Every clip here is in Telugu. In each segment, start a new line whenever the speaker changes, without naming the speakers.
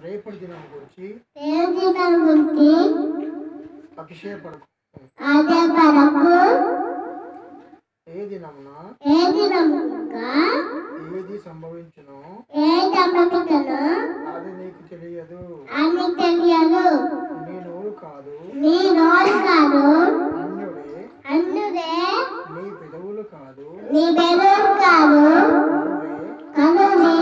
రేపటి దినం గురించి
దేవతల గురించి
అతిశయపడకు
అదే పరకు
ఏ దినమున
ఏ దినముగా
ఏది సంభవించునో
ఏ సంభవితను
అది నీకు తెలియదు
అని తెలియదు
నీ నోరు కాదు
నీ నోరు కాదు
అన్యుడే
అన్నుడే
నీ పెదవులు కాదు
నీ బెదరు కాదు
కనుడే
కనుని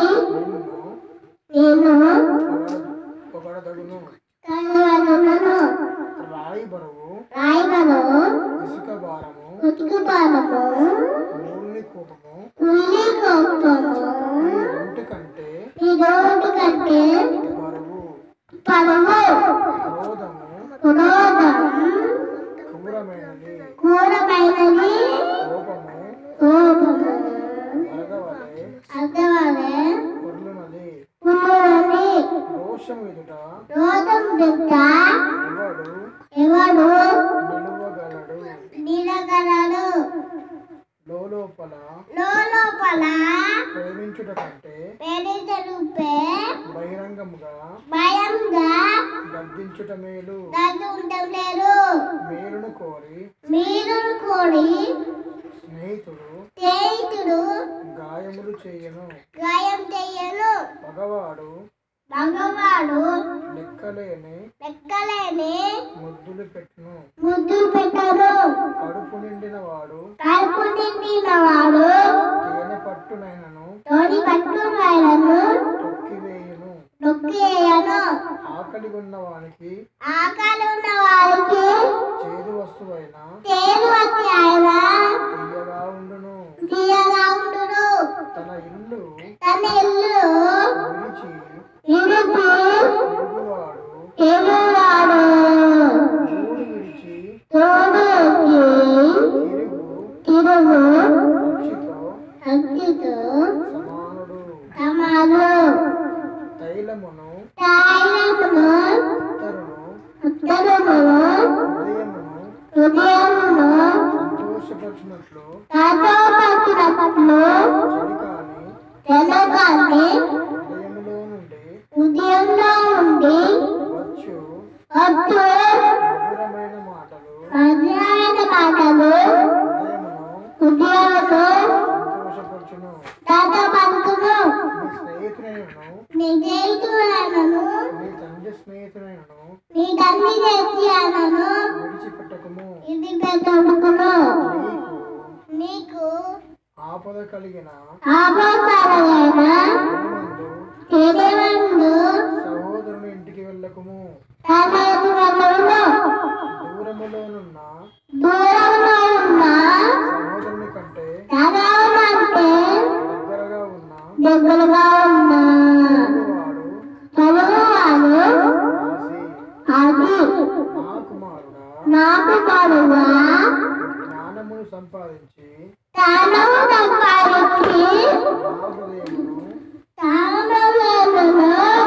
నిన్ను
నేను
పొగడదగును
కనువనును
రాయి బరువు
రాయగను
ఇసుక భారము
ఉతుకుపాదము
మూలిని కోపము
ఉల్లి కోపము
ఈ రెంటి కంటే
ఈ రోడ్డు కంటే
బరువు
పరువు
క్రోధము
క్రోధం
క్రూరమైనది
క్రూరమైనది
కోపము
కోపము
వరదవలే
అర్థవాలే
పొర్లునది
పుల్లులని
రోషము ఎదుట
రోగం దిట్ట
ఎవడు
ఎవడు
నిలువగలడు
నిలగలడు
లోపల
లోపల
ప్రేమించుట కంటే
పెరిదలుపే
బహిరంగముగా
భయంగా
గద్దించుట మేలు
గది ఉండడం లేదు
మేలును కోరి
మీరు కోడి
స్నేహితుడు
స్నేహితుడు
గాయములు చేయను
గాయం చెయ్యను
పగవాడు
మగవాడు
లెక్కలేని
లెక్కలేని
ముద్దులు పెట్టును
ముద్దు పెట్టను
కడుపు నిండిన వాడు
కడుపు నిండిన వాడు
తేనె పట్టునైనను
తోడి పట్టును
తొక్కివేయును
నొక్కేయను
ఆకలి ఉన్న వానికి
ఆకలి ఉన్న వారికి
చేదు వస్తువైన
తేను వచ్చి ఆయన
తీయగా ఉండును
తీయగా ఉండును
తన ఇల్లు
తన ఇల్లు
విడిచి
ఇడిపి
తిరుగువాడు
ఎగువాడు
ఊరు విడిచి
తోడుకి
తిరుగు
తిరుగు
పక్షితో
అగ్గితో
సమానుడు
సమాను
తైలమును
తాయిలమును
ఉత్తరును
ఉత్తరమును
హృదయమును
హృదయమును
సంతోషపరిచినట్లు
కాచోపచ్చినట్లు
చలికాని
తెల్లగాని
హృదయములో నుండి
ఉదయంలో ఉండి
వచ్చు
వద్దు
మధురమైన మాటలు
మధురమైన మాటలు
హృదయమును
హృదయమును
సంతోషపరచును
తాత పంతును
నీ స్నేహితుడైనను
నీ జైతులను
నీ తండ్రి స్నేహితుడైనను
నీ తల్లి చేసియాలను
విడిచిపెట్టకము
ఇది పెట్టుకును
నీకు
నీకు
ఆపద కలిగిన
ఆపకాలైన
దినమందు
తెలివందు
సహోదరుని ఇంటికి వెళ్ళకము
తన ఎదురులను
దూరములోనున్న
దూరంలో ఉన్న
సహోదరుని కంటే
తనమంటే
దగ్గరగా ఉన్న
దగ్గరగా ఉన్న
వాడు
చదువువాడు
రాసి
అది
నా కుమారుడా
నాకు పడుగా
జ్ఞానమును సంపాదించి
తాను సంపాదించి
నా హృదయమును
తాను